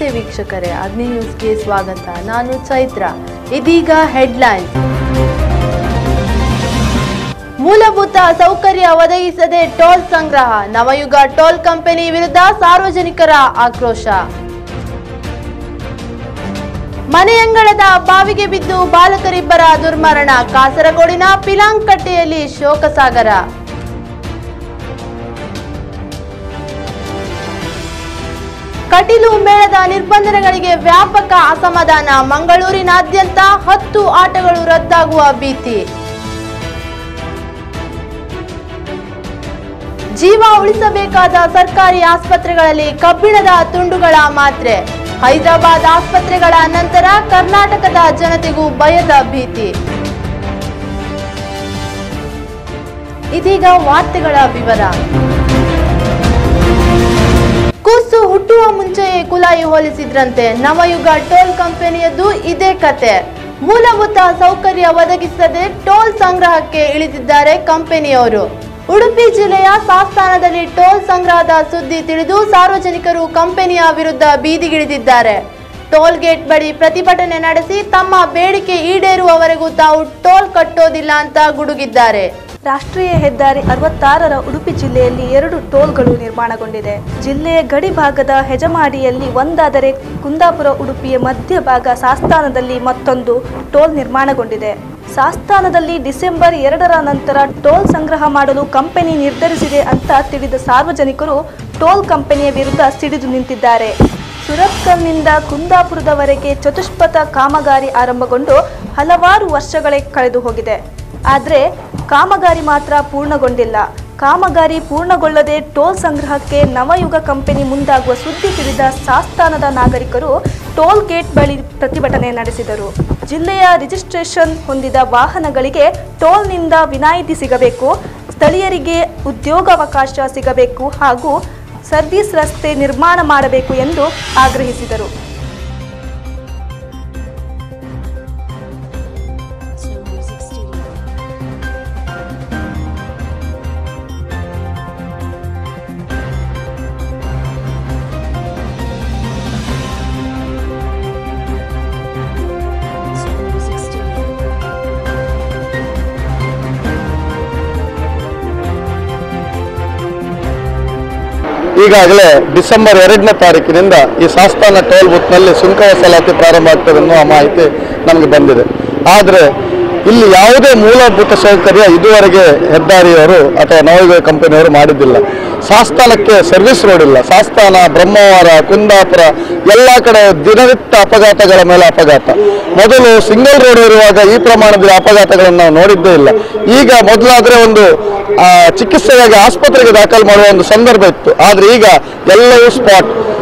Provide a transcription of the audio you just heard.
ವೀಕ್ಷಕರೇ ಅಗ್ನಿ ನ್ಯೂಸ್ಗೆ ಸ್ವಾಗತ ನಾನು ಚೈತ್ರ ಇದೀಗ ಹೆಡ್ಲೈನ್ಸ್ ಮೂಲಭೂತ ಸೌಕರ್ಯ ಒದಗಿಸದೆ ಟೋಲ್ ಸಂಗ್ರಹ ನವಯುಗ ಟೋಲ್ ಕಂಪನಿ ವಿರುದ್ಧ ಸಾರ್ವಜನಿಕರ ಆಕ್ರೋಶ ಮನೆಯಂಗಳದ ಬಾವಿಗೆ ಬಿದ್ದು ಬಾಲಕರಿಬ್ಬರ ದುರ್ಮರಣ ಕಾಸರಗೋಡಿನ ಪಿಲಾಂಕಟ್ಟೆಯಲ್ಲಿ ಶೋಕಸಾಗರ ಕಟೀಲು ಮೇಳದ ನಿರ್ಬಂಧನೆಗಳಿಗೆ ವ್ಯಾಪಕ ಅಸಮಾಧಾನ ಮಂಗಳೂರಿನಾದ್ಯಂತ ಹತ್ತು ಆಟಗಳು ರದ್ದಾಗುವ ಭೀತಿ ಜೀವ ಉಳಿಸಬೇಕಾದ ಸರ್ಕಾರಿ ಆಸ್ಪತ್ರೆಗಳಲ್ಲಿ ಕಬ್ಬಿಣದ ತುಂಡುಗಳ ಮಾತ್ರೆ ಹೈದರಾಬಾದ್ ಆಸ್ಪತ್ರೆಗಳ ನಂತರ ಕರ್ನಾಟಕದ ಜನತೆಗೂ ಭಯದ ಭೀತಿ ಇದೀಗ ವಾರ್ತೆಗಳ ವಿವರ ಕೂಸು ಹುಟ್ಟುವ ಮುಂಚೆಯೇ ಕುಲಾಯಿ ಹೋಲಿಸಿದ್ರಂತೆ ನವಯುಗ ಟೋಲ್ ಕಂಪನಿಯದ್ದು ಇದೇ ಕತೆ ಮೂಲಭೂತ ಸೌಕರ್ಯ ಒದಗಿಸದೆ ಟೋಲ್ ಸಂಗ್ರಹಕ್ಕೆ ಇಳಿದಿದ್ದಾರೆ ಕಂಪನಿಯವರು ಉಡುಪಿ ಜಿಲ್ಲೆಯ ಸಾಸ್ತಾನದಲ್ಲಿ ಟೋಲ್ ಸಂಗ್ರಹದ ಸುದ್ದಿ ತಿಳಿದು ಸಾರ್ವಜನಿಕರು ಕಂಪನಿಯ ವಿರುದ್ಧ ಬೀದಿಗಿಳಿದಿದ್ದಾರೆ ಟೋಲ್ ಗೇಟ್ ಬಳಿ ಪ್ರತಿಭಟನೆ ನಡೆಸಿ ತಮ್ಮ ಬೇಡಿಕೆ ಈಡೇರುವವರೆಗೂ ತಾವು ಟೋಲ್ ಕಟ್ಟೋದಿಲ್ಲ ಅಂತ ಗುಡುಗಿದ್ದಾರೆ ರಾಷ್ಟ್ರೀಯ ಹೆದ್ದಾರಿ ಅರವತ್ತಾರರ ಉಡುಪಿ ಜಿಲ್ಲೆಯಲ್ಲಿ ಎರಡು ಟೋಲ್ಗಳು ನಿರ್ಮಾಣಗೊಂಡಿದೆ ಜಿಲ್ಲೆಯ ಗಡಿ ಭಾಗದ ಹೆಜಮಾಡಿಯಲ್ಲಿ ಒಂದಾದರೆ ಕುಂದಾಪುರ ಉಡುಪಿಯ ಮಧ್ಯಭಾಗ ಸಾಸ್ತಾನದಲ್ಲಿ ಮತ್ತೊಂದು ಟೋಲ್ ನಿರ್ಮಾಣಗೊಂಡಿದೆ ಸಾಸ್ತಾನದಲ್ಲಿ ಡಿಸೆಂಬರ್ ಎರಡರ ನಂತರ ಟೋಲ್ ಸಂಗ್ರಹ ಮಾಡಲು ಕಂಪನಿ ನಿರ್ಧರಿಸಿದೆ ಅಂತ ತಿಳಿದ ಸಾರ್ವಜನಿಕರು ಟೋಲ್ ಕಂಪನಿಯ ವಿರುದ್ಧ ಸಿಡಿದು ನಿಂತಿದ್ದಾರೆ ಸುರತ್ಕಲ್ನಿಂದ ಕುಂದಾಪುರದವರೆಗೆ ಚತುಷ್ಪಥ ಕಾಮಗಾರಿ ಆರಂಭಗೊಂಡು ಹಲವಾರು ವರ್ಷಗಳೇ ಕಳೆದು ಹೋಗಿದೆ ಆದರೆ ಕಾಮಗಾರಿ ಮಾತ್ರ ಪೂರ್ಣಗೊಂಡಿಲ್ಲ ಕಾಮಗಾರಿ ಪೂರ್ಣಗೊಳ್ಳದೆ ಟೋಲ್ ಸಂಗ್ರಹಕ್ಕೆ ನವಯುಗ ಕಂಪನಿ ಮುಂದಾಗುವ ಸುದ್ದಿ ತಿಳಿದ ಸಾಸ್ತಾನದ ನಾಗರಿಕರು ಟೋಲ್ ಗೇಟ್ ಬಳಿ ಪ್ರತಿಭಟನೆ ನಡೆಸಿದರು ಜಿಲ್ಲೆಯ ರಿಜಿಸ್ಟ್ರೇಷನ್ ಹೊಂದಿದ ವಾಹನಗಳಿಗೆ ಟೋಲ್ನಿಂದ ವಿನಾಯಿತಿ ಸಿಗಬೇಕು ಸ್ಥಳೀಯರಿಗೆ ಉದ್ಯೋಗಾವಕಾಶ ಸಿಗಬೇಕು ಹಾಗೂ ಸರ್ವಿಸ್ ರಸ್ತೆ ನಿರ್ಮಾಣ ಮಾಡಬೇಕು ಎಂದು ಆಗ್ರಹಿಸಿದರು ಈಗಾಗಲೇ ಡಿಸೆಂಬರ್ ಎರಡನೇ ತಾರೀಕಿನಿಂದ ಈ ಸಾಸ್ತಾನ ಟೋಲ್ ಬೂತ್ನಲ್ಲಿ ಸುಂಕ ವಸೂಲಾತಿ ಪ್ರಾರಂಭ ಆಗ್ತದೆ ಅನ್ನುವ ಮಾಹಿತಿ ನಮಗೆ ಬಂದಿದೆ ಆದರೆ ಇಲ್ಲಿ ಯಾವುದೇ ಮೂಲಭೂತ ಸೌಕರ್ಯ ಇದುವರೆಗೆ ಹೆದ್ದಾರಿಯವರು ಅಥವಾ ನವಯುಗ ಕಂಪನಿಯವರು ಮಾಡಿದ್ದಿಲ್ಲ ಸಾಸ್ತಾನಕ್ಕೆ ಸರ್ವಿಸ್ ರೋಡ್ ಇಲ್ಲ ಸಾಸ್ತಾನ ಬ್ರಹ್ಮವಾರ ಕುಂದಾಪುರ ಎಲ್ಲ ಕಡೆ ದಿನನಿತ್ಯ ಅಪಘಾತಗಳ ಮೇಲೆ ಅಪಘಾತ ಮೊದಲು ಸಿಂಗಲ್ ರೋಡ್ ಇರುವಾಗ ಈ ಪ್ರಮಾಣದ ಅಪಘಾತಗಳನ್ನು ನಾವು ನೋಡಿದ್ದೇ ಇಲ್ಲ ಈಗ ಮೊದಲಾದ್ರೆ ಒಂದು ಆ, ಚಿಕಿತ್ಸೆಗಾಗಿ ಆಸ್ಪತ್ರೆಗೆ ದಾಖಲು ಮಾಡುವ ಒಂದು ಸಂದರ್ಭ ಇತ್ತು ಆದರೆ ಈಗ ಎಲ್ಲವೂ ಸ್ಪಾಟ್